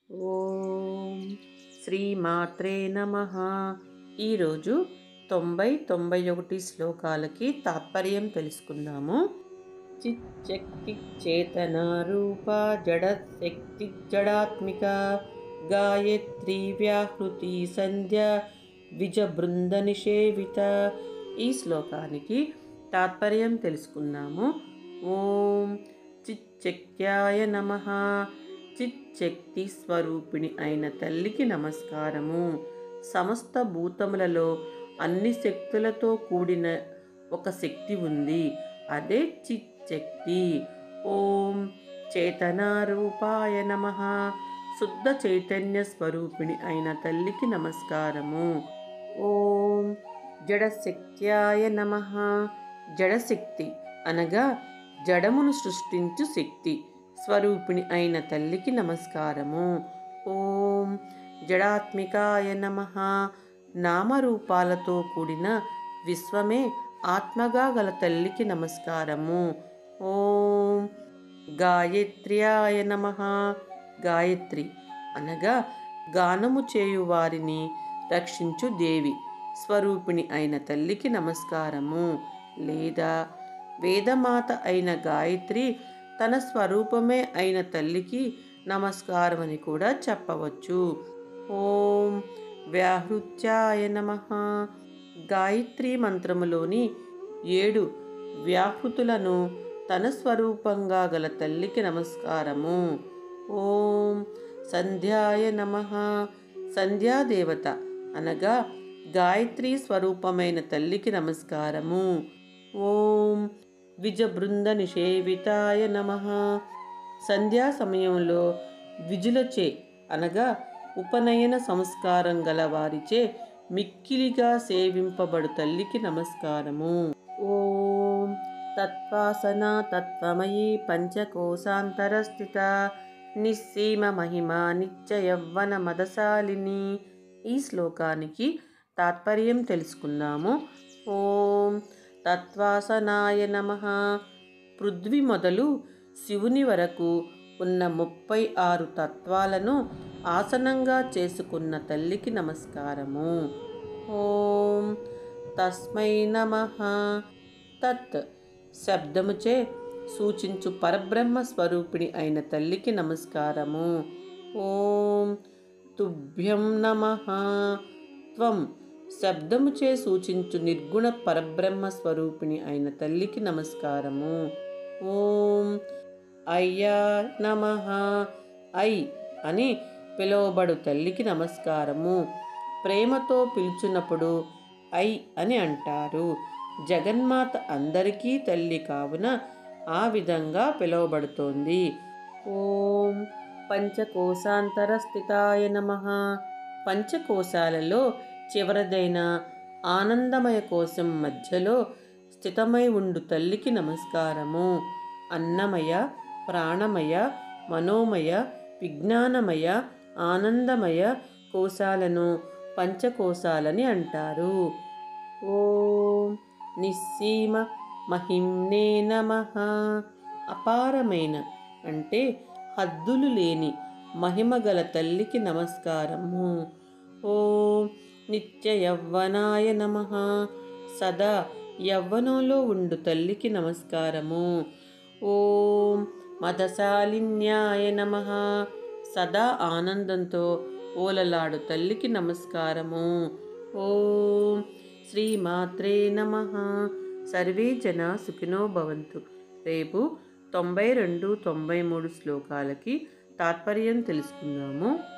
ఓం శ్రీమాత్రే నమ ఈరోజు తొంభై తొంభై ఒకటి శ్లోకాలకి తాత్పర్యం తెలుసుకుందాము చిచ్చక్తి చేతన రూప జడ శక్తి జడాత్మిక గాయత్రి వ్యాహృతి సంధ్య విజ బృంద నిషేవిత ఈ శ్లోకానికి తాత్పర్యం తెలుసుకుందాము ఓం చిచ్చక్త్యాయ నమ చిచ్చక్తి స్వరూపిణి అయిన తల్లికి నమస్కారము సమస్త భూతములలో అన్ని శక్తులతో కూడిన ఒక శక్తి ఉంది అదే చిచ్చక్తి ఓం చేతనారూపాయ నమ శుద్ధ చైతన్య స్వరూపిణి అయిన తల్లికి నమస్కారము ఓం జడశక్త్యాయ నమ జడశక్తి అనగా జడమును సృష్టించు శక్తి స్వరూపిణి అయిన తల్లికి నమస్కారము ఓం జడాత్మికాయ నమ నామరూపాలతో కూడిన విశ్వమే ఆత్మగా గల తల్లికి నమస్కారము ఓం గాయత్ర్యాయ నమ గాయత్రి అనగా గానము చేయు వారిని రక్షించు దేవి స్వరూపిణి అయిన తల్లికి నమస్కారము లేదా వేదమాత అయిన గాయత్రి తన స్వరూపమే అయిన తల్లికి నమస్కారం అని కూడా చెప్పవచ్చు ఓం వ్యాహృత్యాయ నమ గాయత్రి మంత్రములోని ఏడు వ్యాహృతులను తన స్వరూపంగా గల తల్లికి నమస్కారము ఓం సంధ్యాయ నమ సంధ్యాదేవత అనగా గాయత్రి స్వరూపమైన తల్లికి నమస్కారము ఓం విజబృంద నిషేవితాయ నమ సంధ్యా సమయంలో విజులచే అనగా ఉపనయన సంస్కారం గల వారిచే మిక్కిలిగా సేవింపబడు తల్లికి నమస్కారము ఓం తత్వాసన తత్వమయీ పంచకోశాంతరస్థిత నిస్సీమ మహిమ నిత్య యవ్వన మదశాలిని ఈ శ్లోకానికి తాత్పర్యం తెలుసుకుందాము ఓం తత్వాసనాయ నమ పృథ్వీ మొదలు శివుని వరకు ఉన్న ముప్పై ఆరు తత్వాలను ఆసనంగా చేసుకున్న తల్లికి నమస్కారము ఓం తస్మై నమ తత్ శబ్దముచే సూచించు పరబ్రహ్మ స్వరూపిణి అయిన తల్లికి నమస్కారము ఓం తుభ్యం నమ త్వం శబ్దముచే సూచించు నిర్గుణ పరబ్రహ్మ స్వరూపిణి అయిన తల్లికి నమస్కారము ఓం అయ్యా నమ ఐ అని పిలువబడు తల్లికి నమస్కారము ప్రేమతో పిలుచున్నప్పుడు ఐ అని అంటారు జగన్మాత అందరికీ తల్లి కావున ఆ విధంగా పిలువబడుతోంది ఓం పంచకోశాంతర స్థితాయ నమ పంచకోశాలలో చివరిదైన ఆనందమయ కోశం మధ్యలో స్థితమై ఉండు తల్లికి నమస్కారము అన్నమయ ప్రాణమయ మనోమయ విజ్ఞానమయ ఆనందమయ కోశాలను పంచకోశాలని అంటారు ఓం నిస్సీమ మహిమ్నే నమ అపారమైన అంటే హద్దులు లేని మహిమగల తల్లికి నమస్కారము ఓం నిత్య యవ్వనాయ నమ సదా యవ్వనంలో ఉండు తల్లికి నమస్కారము ఓం మదశాలిన్యాయ నమ సదా ఆనందంతో ఓలలాడు తల్లికి నమస్కారము ఓం శ్రీమాత్రే నమ సర్వే జన సుఖినో భవంతు రేపు తొంభై రెండు తొంభై మూడు శ్లోకాలకి తాత్పర్యం తెలుసుకుందాము